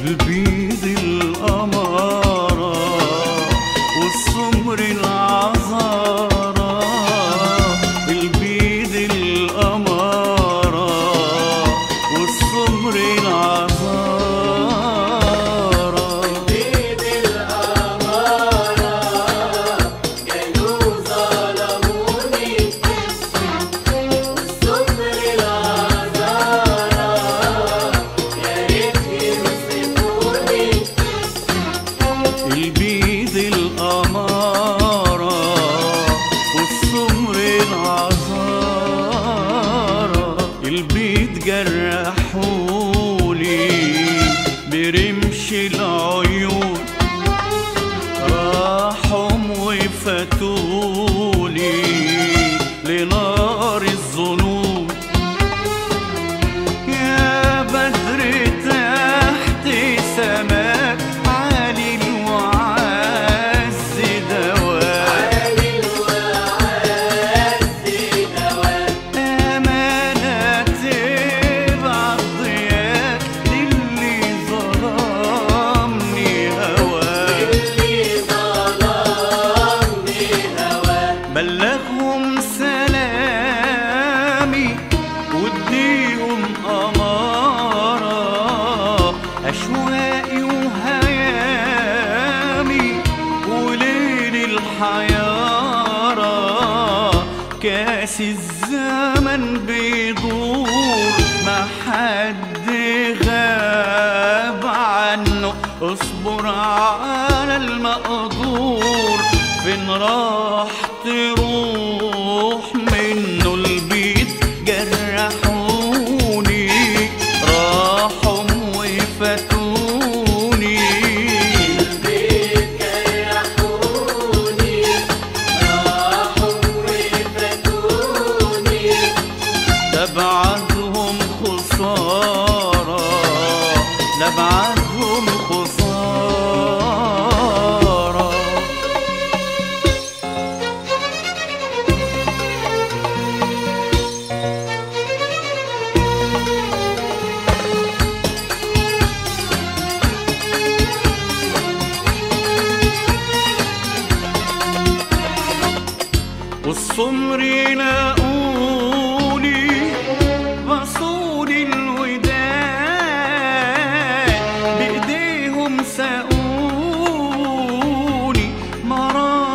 البيض القمرة والسمر العذارة البيض القمرة والسمر العذارة بيد الأمارة جايوا ظلموني والسمر العذارى يا ريت ينصفوني البيض القمارة والسمر العذارة البيض جرحولي برمش العيون راحوا وفاتولي لنار الظنون يا بدر تحت سماك عالي الوعز دواء عالي الوعز دواء أمانة تبعت ضياك للي ظلمني هواك اللي ظلمني هواك بلغهم سلامي واديهم أمارة أشواقي وهيامي وليل الحيارة كاس الزمن بيدور ما حد غاب عنه اصبر على المقدور فين راح تروح منه البيت جرحوني راحوا وفاتوني البيت جرحوني راحوا وفاتوني ده بعدهم خسارة ده بعدهم خسارة والسمر يلاقوني بصون الوداد بإيديهم ساقوني مرار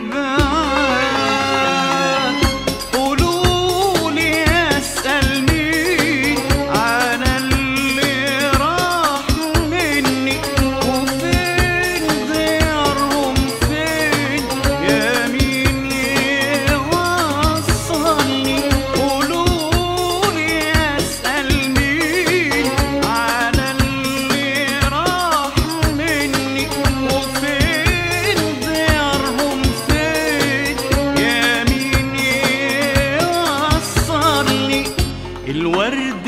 البعاد قولولي أسأل مين على اللي راح مني وفين ديارهم فين يا مين يوصلني قولولي أسأل مين على اللي راح مني وفين ديارهم فين يا مين يوصلني الورد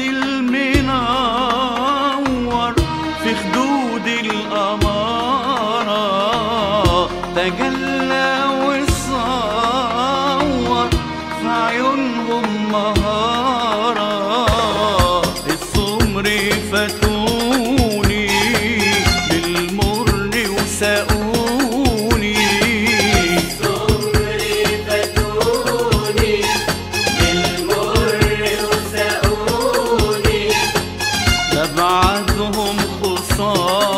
المنور في خدود القمارة تجلى وصور في عيونهم مهارة السمر فاتوني بالمر وساقوني سمري فاتوني بالمر وساقوني ده بعدهم خسارة